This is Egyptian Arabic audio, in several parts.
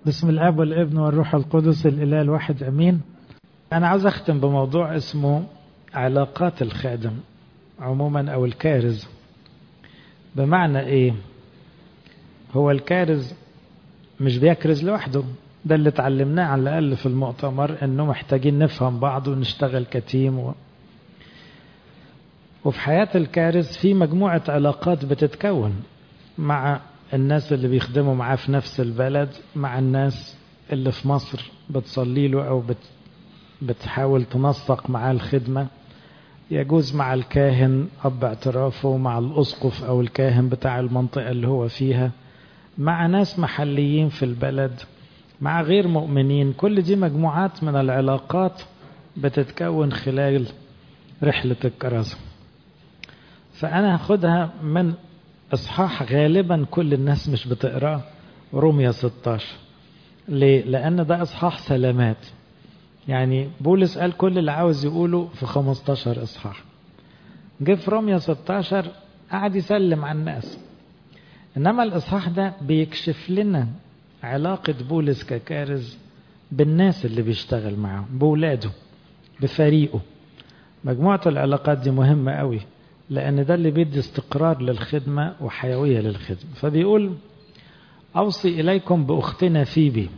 بسم الاب والابن والروح القدس الاله الواحد امين انا عاوز اختم بموضوع اسمه علاقات الخادم عموما او الكارز بمعنى ايه هو الكارز مش بيكرز لوحده ده اللي اتعلمناه على الاقل في المؤتمر انه محتاجين نفهم بعض ونشتغل كتيم و... وفي حياة الكارز في مجموعة علاقات بتتكون مع الناس اللي بيخدموا معاه في نفس البلد مع الناس اللي في مصر بتصلي له أو بت بتحاول تنسق معاه الخدمة يجوز مع الكاهن أب اعترافه مع الأسقف أو الكاهن بتاع المنطقة اللي هو فيها مع ناس محليين في البلد مع غير مؤمنين كل دي مجموعات من العلاقات بتتكون خلال رحلة الكرازة فأنا هاخدها من إصحاح غالبا كل الناس مش بتقراه روميا 16 ليه؟ لأن ده إصحاح سلامات يعني بولس قال كل اللي عاوز يقوله في 15 إصحاح جه في روميا 16 قعد يسلم على الناس إنما الإصحاح ده بيكشف لنا علاقة بولس ككارز بالناس اللي بيشتغل معاهم بولاده بفريقه مجموعة العلاقات دي مهمة قوي لأن ده اللي بيدي استقرار للخدمة وحيوية للخدمة فبيقول أوصي إليكم بأختنا فيبي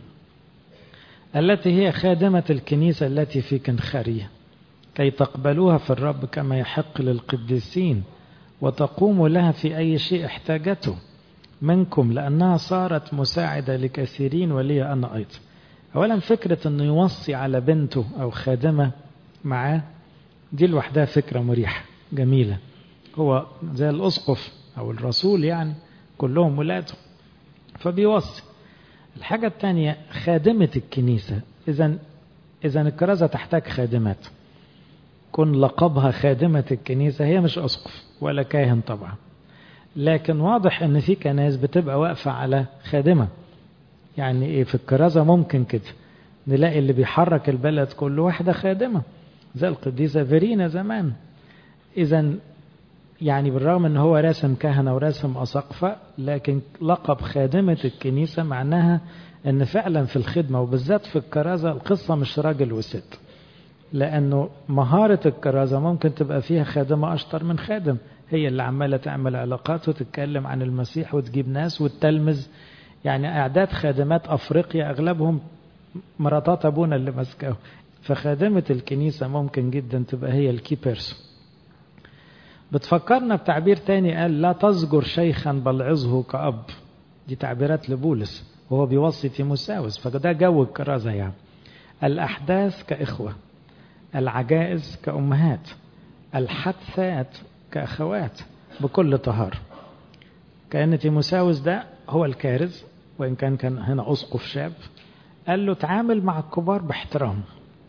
التي هي خادمة الكنيسة التي في كنخرية كي تقبلوها في الرب كما يحق للقديسين وتقوموا لها في أي شيء احتاجته منكم لأنها صارت مساعدة لكثيرين ولي أنا أيضا أولا فكرة أنه يوصي على بنته أو خادمة معاه دي لوحدها فكرة مريحة جميلة هو زي الأسقف أو الرسول يعني كلهم ولاده فبيوصي الحاجة الثانية خادمة الكنيسة إذا إذا الكرازة تحتاج خادمات كن لقبها خادمة الكنيسة هي مش أسقف ولا كاهن طبعا لكن واضح ان في كنايس بتبقى واقفة على خادمة يعني ايه في الكرازة ممكن كده نلاقي اللي بيحرك البلد كله واحدة خادمة زي القديسة فيرينا زمان اذا يعني بالرغم ان هو راسم كهنة وراسم أساقفة لكن لقب خادمة الكنيسة معناها ان فعلا في الخدمة وبالذات في الكرازة القصة مش راجل وست لانه مهارة الكرازة ممكن تبقى فيها خادمة اشطر من خادم هي اللي عمالة تعمل علاقات وتتكلم عن المسيح وتجيب ناس وتتلمذ يعني أعداد خادمات أفريقيا أغلبهم مراتات أبونا اللي ماسكاه فخادمة الكنيسة ممكن جدا تبقى هي الكي بيرسون بتفكرنا بتعبير تاني قال لا تزجر شيخا بل عظه كأب دي تعبيرات لبولس وهو بيوصي تيموساوس فده جو الكرازة يعني الأحداث كإخوة العجائز كأمهات الحدثات كأخوات بكل طهارة كأن تيموساوس ده هو الكارز وإن كان كان هنا أسقف شاب قال له تعامل مع الكبار باحترام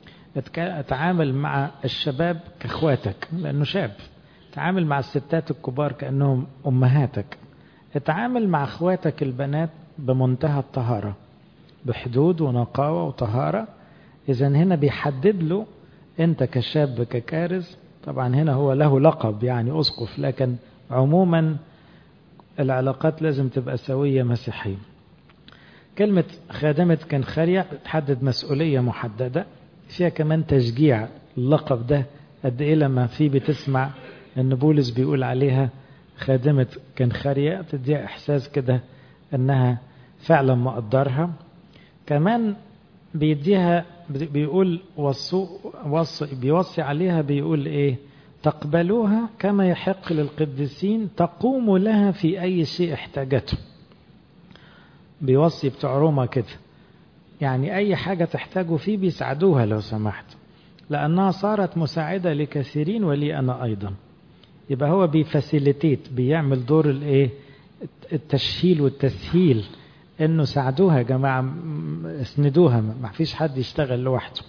تعامل مع الشباب كأخواتك لأنه شاب تعامل مع الستات الكبار كأنهم أمهاتك اتعامل مع أخواتك البنات بمنتهى الطهارة بحدود ونقاوة وطهارة إذا هنا بيحدد له أنت كشاب ككارز طبعا هنا هو له لقب يعني أسقف لكن عموما العلاقات لازم تبقى سوية مسيحية كلمة خادمة كنخرية بتحدد مسؤولية محددة فيها كمان تشجيع اللقب ده قد إيه لما في بتسمع أن بولس بيقول عليها خادمة كنخرية تديها إحساس كده أنها فعلا مقدرها كمان بيديها بيقول وصو وصي بيوصي عليها بيقول ايه تقبلوها كما يحق للقديسين تقوم لها في اي شيء احتاجته بيوصي بتوع روما كده يعني اي حاجة تحتاجوا فيه بيساعدوها لو سمحت لانها صارت مساعدة لكثيرين ولي انا ايضا يبقى هو بيفاسيليتيت بيعمل دور الايه التشهيل والتسهيل انه ساعدوها يا جماعه اسندوها ما فيش حد يشتغل لوحده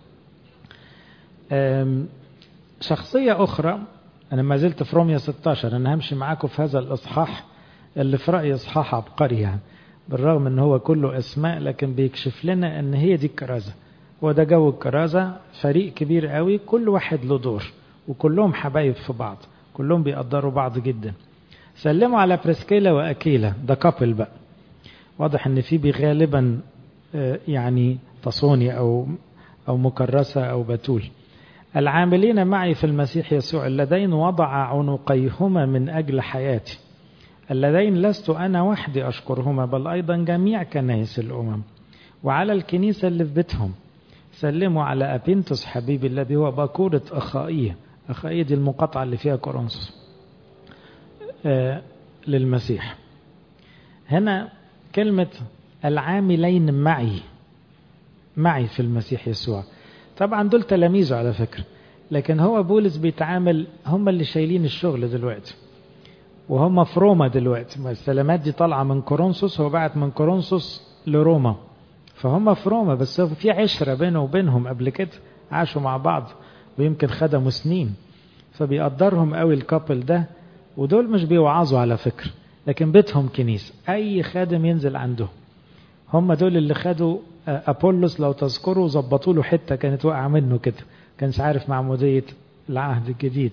شخصيه اخرى انا ما زلت في روميا 16 انا همشي معاكم في هذا الاصحاح اللي في رايي اصحاح عبقري يعني بالرغم ان هو كله اسماء لكن بيكشف لنا ان هي دي الكرازه هو ده جو الكرازه فريق كبير قوي كل واحد له دور وكلهم حبايب في بعض كلهم بيقدروا بعض جدا سلموا على بريسكيلا واكيلا ده كابل بقى واضح ان في غالبا يعني تصوني أو أو مكرسة أو بتول العاملين معي في المسيح يسوع اللذين وضع عنقيهما من أجل حياتي اللذين لست أنا وحدي أشكرهما بل أيضا جميع كنائس الأمم وعلى الكنيسة اللي في بيتهم سلموا على أبينتوس حبيبي الذي هو باكورة أخائية أخائية دي المقاطعة اللي فيها كورنثوس آه للمسيح هنا كلمة العاملين معي معي في المسيح يسوع طبعا دول تلاميذه على فكرة لكن هو بولس بيتعامل هم اللي شايلين الشغل دلوقتي وهم في روما دلوقتي ما السلامات دي طالعة من كورنثوس هو بعت من كورنثوس لروما فهم في روما بس في عشرة بينه وبينهم قبل كده عاشوا مع بعض ويمكن خدموا سنين فبيقدرهم قوي الكابل ده ودول مش بيوعظوا على فكرة لكن بيتهم كنيسة أي خادم ينزل عندهم هم دول اللي خدوا أبولس لو تذكروا ظبطوا له حتة كانت واقعة منه كده كانش عارف معمودية العهد الجديد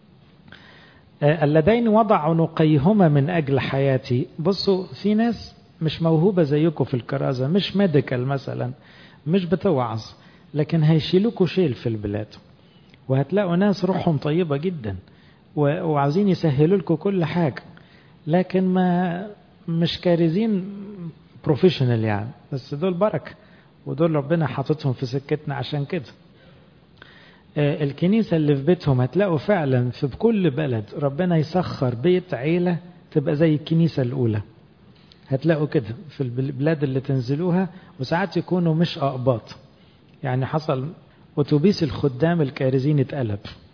اللذين وضع عنقيهما من أجل حياتي بصوا في ناس مش موهوبة زيكم في الكرازة مش ميديكال مثلا مش بتوعظ لكن هيشيلوكوا شيل في البلاد وهتلاقوا ناس روحهم طيبة جدا وعاوزين يسهلوا لكم كل حاجة لكن ما مش كارزين بروفيشنال يعني بس دول بركة ودول ربنا حاططهم في سكتنا عشان كده الكنيسة اللي في بيتهم هتلاقوا فعلا في كل بلد ربنا يسخر بيت عيلة تبقى زي الكنيسة الأولى هتلاقوا كده في البلاد اللي تنزلوها وساعات يكونوا مش أقباط يعني حصل أتوبيس الخدام الكارزين اتقلب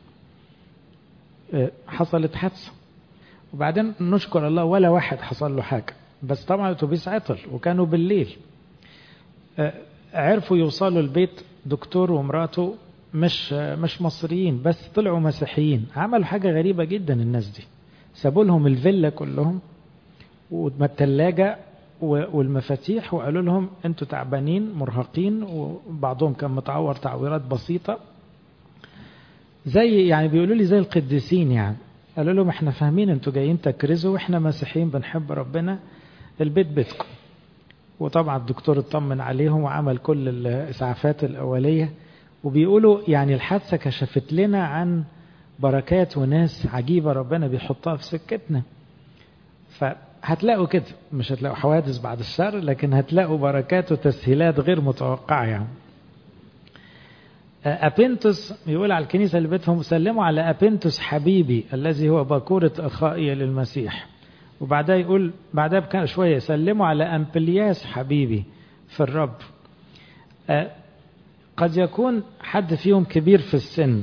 حصلت حادثة وبعدين نشكر الله ولا واحد حصل له حاجة بس طبعا الأتوبيس عطل وكانوا بالليل عرفوا يوصلوا البيت دكتور ومراته مش مش مصريين بس طلعوا مسيحيين عملوا حاجة غريبة جدا الناس دي سابوا لهم الفيلا كلهم والثلاجة والمفاتيح وقالوا لهم انتوا تعبانين مرهقين وبعضهم كان متعور تعويرات بسيطة زي يعني بيقولوا لي زي القديسين يعني قالوا لهم احنا فاهمين انتوا جايين تكرزوا واحنا مسيحيين بنحب ربنا البيت بيتكم وطبعا الدكتور اطمن عليهم وعمل كل الاسعافات الاوليه وبيقولوا يعني الحادثه كشفت لنا عن بركات وناس عجيبه ربنا بيحطها في سكتنا فهتلاقوا كده مش هتلاقوا حوادث بعد الشر لكن هتلاقوا بركات وتسهيلات غير متوقعه يعني أبنتس يقول على الكنيسة اللي بيتهم سلموا على أبنتس حبيبي الذي هو باكورة أخائي للمسيح وبعدها يقول بعدها بكان شوية سلموا على أمبلياس حبيبي في الرب أه قد يكون حد فيهم كبير في السن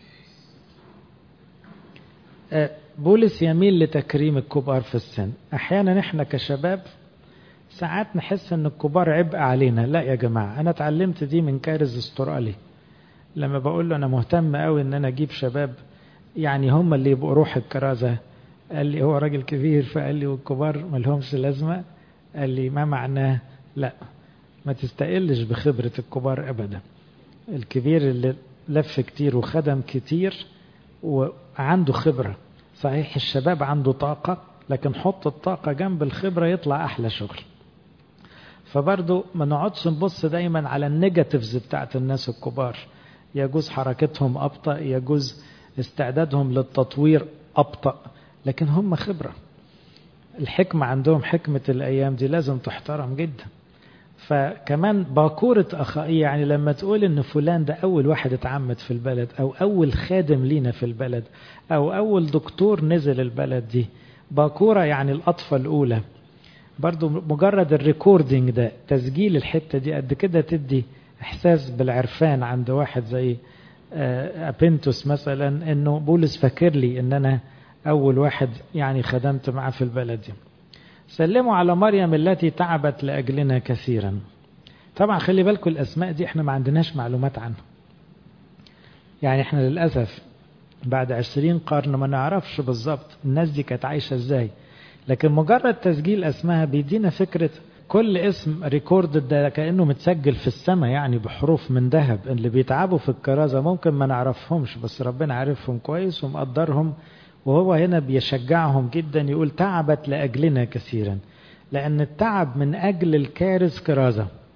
أه بولس يميل لتكريم الكبار في السن أحيانا إحنا كشباب ساعات نحس ان الكبار عبء علينا لا يا جماعة انا اتعلمت دي من كارز استرالي لما بقول له انا مهتم قوي ان انا اجيب شباب يعني هم اللي يبقوا روح الكرازة قال لي هو راجل كبير فقال لي والكبار ما لهمش لازمة قال لي ما معناه لا ما تستقلش بخبرة الكبار ابدا الكبير اللي لف كتير وخدم كتير وعنده خبرة صحيح الشباب عنده طاقة لكن حط الطاقة جنب الخبرة يطلع أحلى شغل فبرضو ما نقعدش نبص دايما على النيجاتيفز بتاعت الناس الكبار يجوز حركتهم أبطأ يجوز استعدادهم للتطوير أبطأ لكن هم خبرة الحكمة عندهم حكمة الأيام دي لازم تحترم جدا فكمان باكورة أخائية يعني لما تقول إن فلان ده أول واحد اتعمد في البلد أو أول خادم لينا في البلد أو أول دكتور نزل البلد دي باكورة يعني الأطفة الأولى برضو مجرد الريكوردينج ده تسجيل الحتة دي قد كده تدي إحساس بالعرفان عند واحد زي أبنتوس مثلا إنه بولس فاكر لي إن أنا أول واحد يعني خدمت معه في البلد دي سلموا على مريم التي تعبت لأجلنا كثيرا طبعا خلي بالكم الأسماء دي احنا ما عندناش معلومات عنها يعني احنا للأسف بعد عشرين قرن ما نعرفش بالظبط الناس دي كانت عايشة ازاي لكن مجرد تسجيل اسمها بيدينا فكرة كل اسم ريكورد ده كأنه متسجل في السماء يعني بحروف من ذهب اللي بيتعبوا في الكرازة ممكن ما نعرفهمش بس ربنا عارفهم كويس ومقدرهم وهو هنا بيشجعهم جدا يقول تعبت لأجلنا كثيرا لأن التعب من أجل الكارث كرازة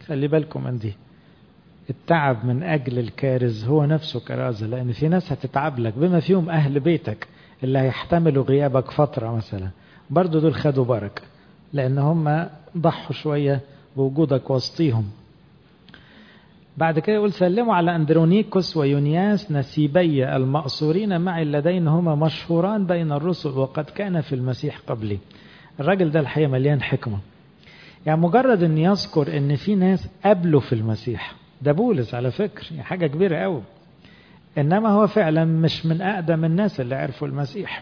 خلي بالكم من دي التعب من أجل الكارز هو نفسه كرازة لأن في ناس هتتعب لك بما فيهم أهل بيتك اللي هيحتملوا غيابك فترة مثلا برضو دول خدوا بركة لأن هم ضحوا شوية بوجودك وسطيهم بعد كده يقول سلموا على أندرونيكوس ويونياس نسيبي المأسورين معي اللذين هما مشهوران بين الرسل وقد كان في المسيح قبلي الراجل ده الحقيقة مليان حكمة يعني مجرد أن يذكر أن في ناس قبلوا في المسيح ده بولس على فكر يعني حاجة كبيرة قوي إنما هو فعلا مش من أقدم الناس اللي عرفوا المسيح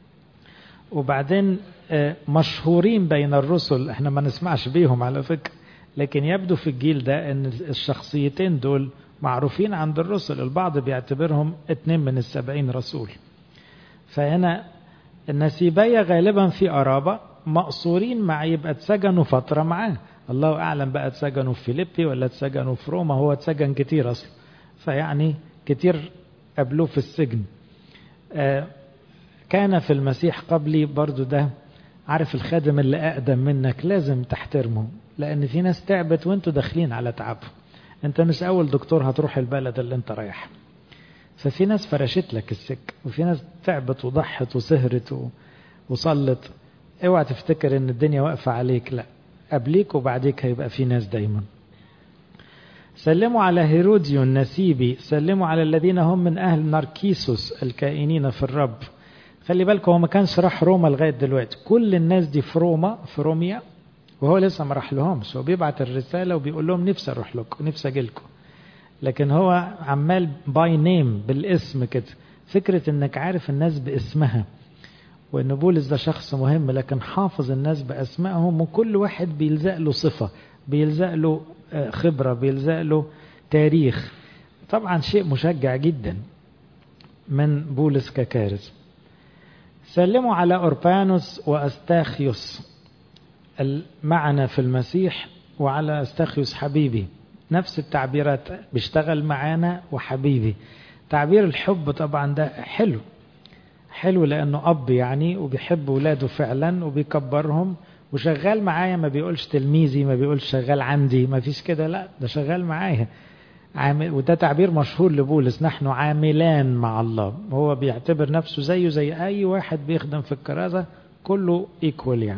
وبعدين مشهورين بين الرسل احنا ما نسمعش بيهم على فكرة لكن يبدو في الجيل ده ان الشخصيتين دول معروفين عند الرسل البعض بيعتبرهم اتنين من السبعين رسول فهنا النسيبية غالبا في قرابة مقصورين مع يبقى اتسجنوا فترة معاه الله أعلم بقى اتسجنوا في فيليبي ولا اتسجنوا في روما هو اتسجن كتير أصلا فيعني كتير قبلوه في السجن آه كان في المسيح قبلي برضو ده عارف الخادم اللي أقدم منك لازم تحترمه لأن في ناس تعبت وانتوا داخلين على تعبهم انت مش أول دكتور هتروح البلد اللي انت رايح ففي ناس فرشت لك السك وفي ناس تعبت وضحت وسهرت وصلت اوعى تفتكر ان الدنيا واقفة عليك لا قبليك وبعديك هيبقى في ناس دايما سلموا على هيروديو النسيبي سلموا على الذين هم من أهل ناركيسوس الكائنين في الرب خلي بالكم هو ما كانش راح روما لغاية دلوقتي كل الناس دي في روما في روميا وهو لسه ما راح لهمش هو بيبعت الرسالة وبيقول لهم نفسي أروح لكم نفسي أجي لكم لكن هو عمال باي نيم بالاسم كده فكرة انك عارف الناس باسمها وان بولس ده شخص مهم لكن حافظ الناس باسمائهم وكل واحد بيلزق له صفة بيلزق له خبرة بيلزق له تاريخ طبعا شيء مشجع جدا من بولس ككارث سلموا على أوربانوس وأستاخيوس معنا في المسيح وعلى أستاخيوس حبيبي نفس التعبيرات بيشتغل معانا وحبيبي تعبير الحب طبعا ده حلو حلو لأنه أب يعني وبيحب ولاده فعلا وبيكبرهم وشغال معايا ما بيقولش تلميذي ما بيقولش شغال عندي ما فيش كده لا ده شغال معايا عامل وده تعبير مشهور لبولس نحن عاملان مع الله هو بيعتبر نفسه زيه زي أي واحد بيخدم في الكرازة كله ايكوال يعني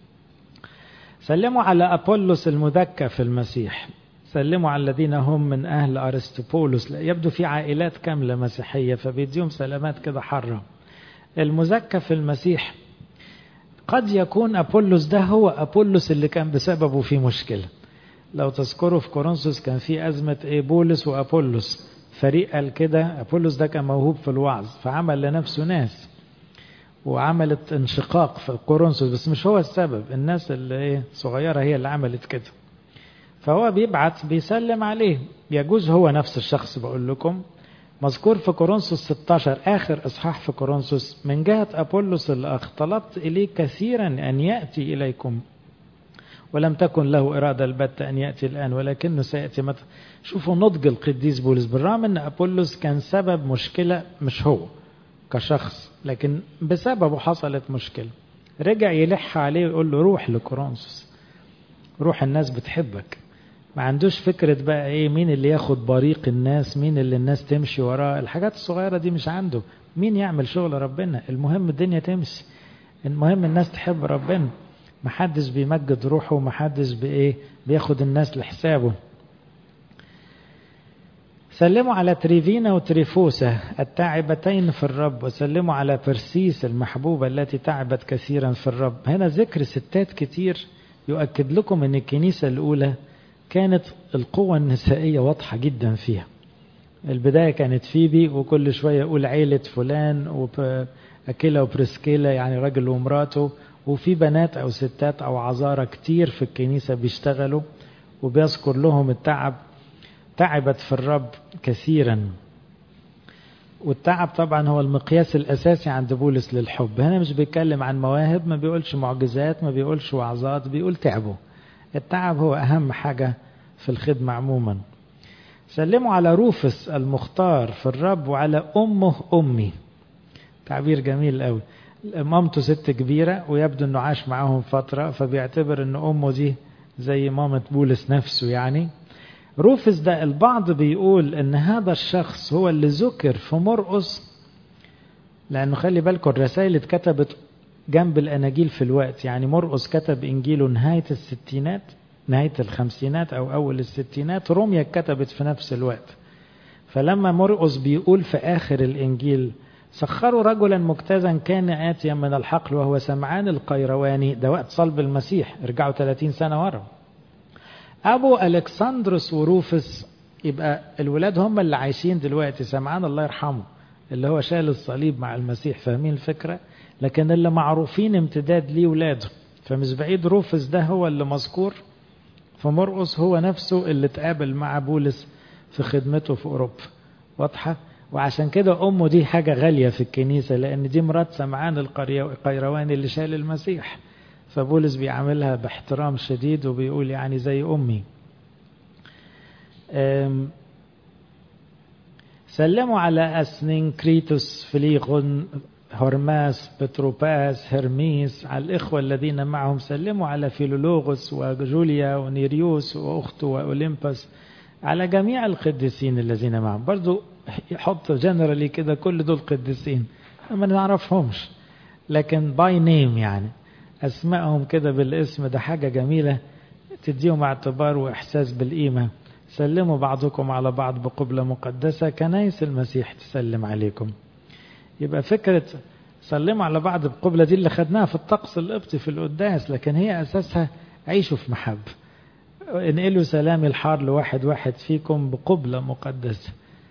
سلموا على أبولس المذكى في المسيح سلموا على الذين هم من أهل أرسطوبولوس يبدو في عائلات كاملة مسيحية فبيديهم سلامات كده حرة المزكى في المسيح قد يكون أبولس ده هو أبولس اللي كان بسببه في مشكلة لو تذكروا في كورنثوس كان في أزمة إيه بولس وأبولس فريق قال كده أبولس ده كان موهوب في الوعظ فعمل لنفسه ناس وعملت انشقاق في كورنثوس بس مش هو السبب الناس اللي ايه صغيرة هي اللي عملت كده فهو بيبعت بيسلم عليه يجوز هو نفس الشخص بقول لكم مذكور في كورنثوس 16 آخر إصحاح في كورنثوس من جهة أبولس الأخ طلبت إليه كثيرا أن يأتي إليكم ولم تكن له إرادة البتة أن يأتي الآن ولكنه سيأتي متى شوفوا نضج القديس بولس بالرغم أن أبولس كان سبب مشكلة مش هو كشخص لكن بسببه حصلت مشكلة رجع يلح عليه ويقول له روح لكورنثوس روح الناس بتحبك ما عندوش فكرة بقى ايه مين اللي ياخد بريق الناس مين اللي الناس تمشي وراه الحاجات الصغيرة دي مش عنده مين يعمل شغل ربنا المهم الدنيا تمشي المهم الناس تحب ربنا محدش بيمجد روحه ومحدش بايه بياخد الناس لحسابه سلموا على تريفينا وتريفوسا التاعبتين في الرب وسلموا على برسيس المحبوبة التي تعبت كثيرا في الرب هنا ذكر ستات كتير يؤكد لكم ان الكنيسة الاولى كانت القوة النسائية واضحة جدا فيها البداية كانت فيبي وكل شوية يقول عيلة فلان وأكيلا وبرسكيلا يعني راجل ومراته وفي بنات أو ستات أو عذارى كتير في الكنيسة بيشتغلوا وبيذكر لهم التعب تعبت في الرب كثيرا والتعب طبعا هو المقياس الأساسي عند بولس للحب هنا مش بيتكلم عن مواهب ما بيقولش معجزات ما بيقولش وعظات بيقول تعبه التعب هو أهم حاجة في الخدمة عموما سلموا على روفس المختار في الرب وعلى أمه أمي تعبير جميل قوي مامته ست كبيرة ويبدو أنه عاش معاهم فترة فبيعتبر أن أمه دي زي مامة بولس نفسه يعني روفس ده البعض بيقول ان هذا الشخص هو اللي ذكر في مرقس لانه خلي بالكم الرسائل اتكتبت جنب الاناجيل في الوقت يعني مرقس كتب انجيله نهايه الستينات نهايه الخمسينات او اول الستينات روميا اتكتبت في نفس الوقت فلما مرقس بيقول في اخر الانجيل سخروا رجلا مجتازا كان آتيا من الحقل وهو سمعان القيرواني ده وقت صلب المسيح ارجعوا 30 سنة ورا أبو ألكسندروس وروفس يبقى الولاد هم اللي عايشين دلوقتي سمعان الله يرحمه اللي هو شال الصليب مع المسيح فاهمين الفكرة لكن اللي معروفين امتداد ليه ولاده فمش بعيد روفس ده هو اللي مذكور فمرقس هو نفسه اللي اتقابل مع بولس في خدمته في أوروبا واضحة وعشان كده أمه دي حاجة غالية في الكنيسة لأن دي مرات سمعان القيرواني اللي شال المسيح فبولس بيعاملها باحترام شديد وبيقول يعني زي أمي سلموا على أسنين كريتوس فليغون هرماس بتروباس هرميس على الإخوة الذين معهم سلموا على فيلولوغوس وجوليا ونيريوس وأخته وأوليمبس على جميع القديسين الذين معهم برضو يحط جنرالي كده كل دول قديسين ما نعرفهمش لكن باي نيم يعني اسمائهم كده بالاسم ده حاجه جميله تديهم اعتبار واحساس بالقيمه سلموا بعضكم على بعض بقبله مقدسه كنايس المسيح تسلم عليكم يبقى فكره سلموا على بعض بقبله دي اللي خدناها في الطقس القبطي في القداس لكن هي اساسها عيشوا في محبه انقلوا سلام الحار لواحد واحد فيكم بقبله مقدسه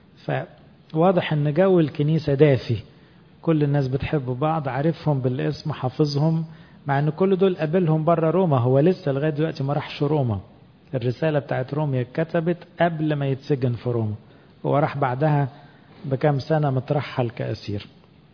فواضح ان جو الكنيسة دافي كل الناس بتحب بعض عارفهم بالاسم حافظهم مع ان كل دول قابلهم بره روما هو لسه لغاية دلوقتي ما راحش روما الرسالة بتاعت روميا اتكتبت قبل ما يتسجن في روما هو راح بعدها بكام سنة مترحل كأسير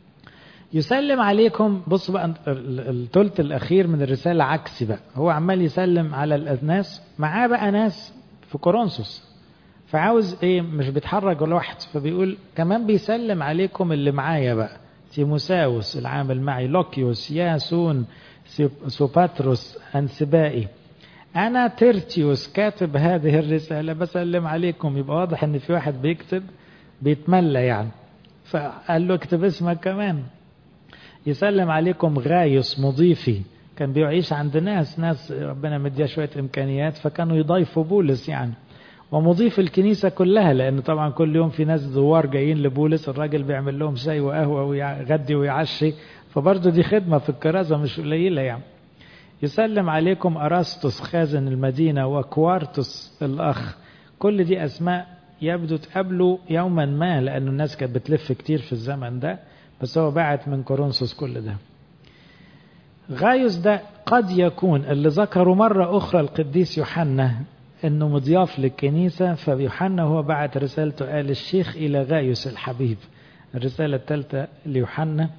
يسلم عليكم بص بقى الثلث الأخير من الرسالة عكسي بقى هو عمال يسلم على الناس معاه بقى ناس في كورنثوس فعاوز ايه مش بيتحرك لوحده فبيقول كمان بيسلم عليكم اللي معايا بقى تيموساوس العامل معي لوكيوس ياسون سوباتروس انسبائي انا ترتيوس كاتب هذه الرساله بسلم عليكم يبقى واضح ان في واحد بيكتب بيتملى يعني فقال له اكتب اسمك كمان يسلم عليكم غايس مضيفي كان بيعيش عند ناس ناس ربنا مديها شويه امكانيات فكانوا يضيفوا بولس يعني ومضيف الكنيسة كلها لأن طبعا كل يوم في ناس زوار جايين لبولس الراجل بيعمل لهم شاي وقهوة ويغدي ويعشي فبرضه دي خدمة في الكرازة مش قليلة يعني يسلم عليكم أراستوس خازن المدينة وكوارتوس الأخ كل دي أسماء يبدو تقابلوا يوما ما لأن الناس كانت بتلف كتير في الزمن ده بس هو بعت من كورنثوس كل ده غايوس ده قد يكون اللي ذكروا مرة أخرى القديس يوحنا انه مضياف للكنيسة فيوحنا هو بعت رسالته قال الشيخ الى غايوس الحبيب الرسالة الثالثة ليوحنا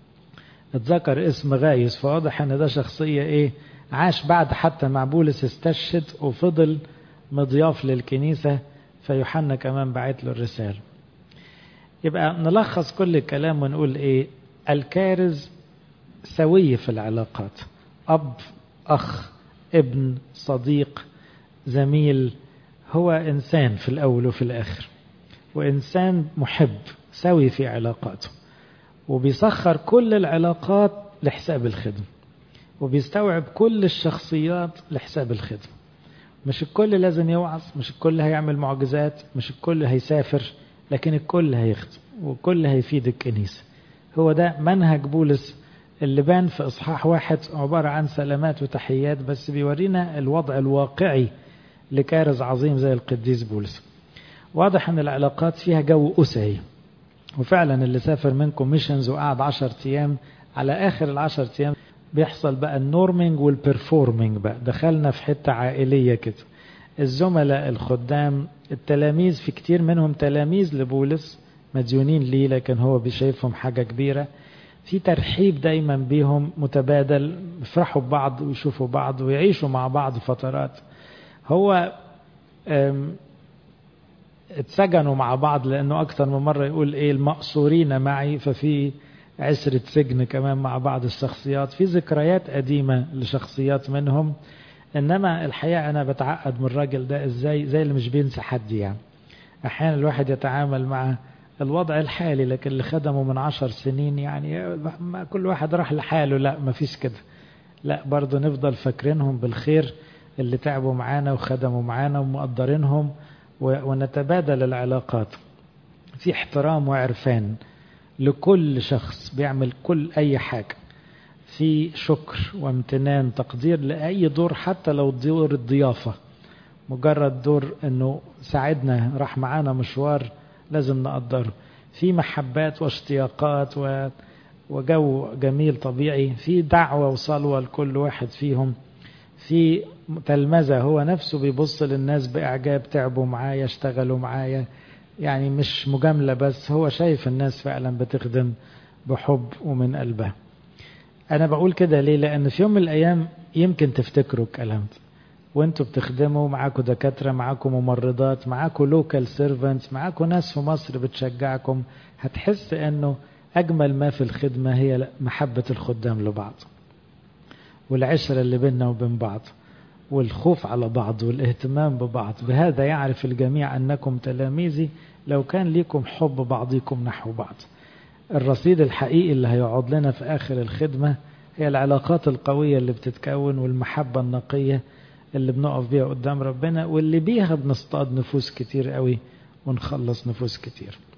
اتذكر اسم غايوس فواضح ان ده شخصية ايه عاش بعد حتى مع بولس استشهد وفضل مضياف للكنيسة فيوحنا كمان بعت له الرسالة يبقى نلخص كل الكلام ونقول ايه الكارز سوي في العلاقات اب اخ ابن صديق زميل هو انسان في الاول وفي الاخر وانسان محب سوي في علاقاته وبيسخر كل العلاقات لحساب الخدمه وبيستوعب كل الشخصيات لحساب الخدمه مش الكل لازم يوعظ مش الكل هيعمل معجزات مش الكل هيسافر لكن الكل هيخدم والكل هيفيد الكنيسه هو ده منهج بولس اللي بان في اصحاح واحد عباره عن سلامات وتحيات بس بيورينا الوضع الواقعي لكارز عظيم زي القديس بولس واضح ان العلاقات فيها جو اسري وفعلا اللي سافر منكم ميشنز وقعد 10 ايام على اخر العشر ايام بيحصل بقى النورمينج والبرفورمينج بقى دخلنا في حته عائليه كده الزملاء الخدام التلاميذ في كتير منهم تلاميذ لبولس مديونين ليه لكن هو بيشايفهم حاجه كبيره في ترحيب دايما بيهم متبادل يفرحوا ببعض ويشوفوا بعض ويعيشوا مع بعض فترات هو اتسجنوا مع بعض لانه اكثر من مره يقول ايه المقصورين معي ففي عسرة سجن كمان مع بعض الشخصيات في ذكريات قديمة لشخصيات منهم انما الحقيقه انا بتعقد من الراجل ده ازاي زي اللي مش بينسى حد يعني احيانا الواحد يتعامل مع الوضع الحالي لكن اللي خدمه من عشر سنين يعني ما كل واحد راح لحاله لا ما فيش كده لا برضه نفضل فاكرينهم بالخير اللي تعبوا معانا وخدموا معانا ومقدرينهم ونتبادل العلاقات في احترام وعرفان لكل شخص بيعمل كل أي حاجة في شكر وامتنان تقدير لأي دور حتى لو دور الضيافة مجرد دور انه ساعدنا راح معانا مشوار لازم نقدره في محبات واشتياقات و... وجو جميل طبيعي في دعوة وصلوة لكل واحد فيهم في تلمذة هو نفسه بيبص للناس بإعجاب تعبوا معايا اشتغلوا معايا يعني مش مجاملة بس هو شايف الناس فعلا بتخدم بحب ومن قلبها أنا بقول كده ليه لأن في يوم من الأيام يمكن تفتكروا الكلام ده وانتوا بتخدموا معاكم دكاترة معاكم ممرضات معاكم لوكال سيرفنتس معاكم ناس في مصر بتشجعكم هتحس انه اجمل ما في الخدمة هي محبة الخدام لبعض والعشرة اللي بيننا وبين بعض والخوف على بعض والاهتمام ببعض بهذا يعرف الجميع أنكم تلاميذي لو كان لكم حب بعضكم نحو بعض الرصيد الحقيقي اللي هيقعد لنا في آخر الخدمة هي العلاقات القوية اللي بتتكون والمحبة النقية اللي بنقف بيها قدام ربنا واللي بيها بنصطاد نفوس كتير قوي ونخلص نفوس كتير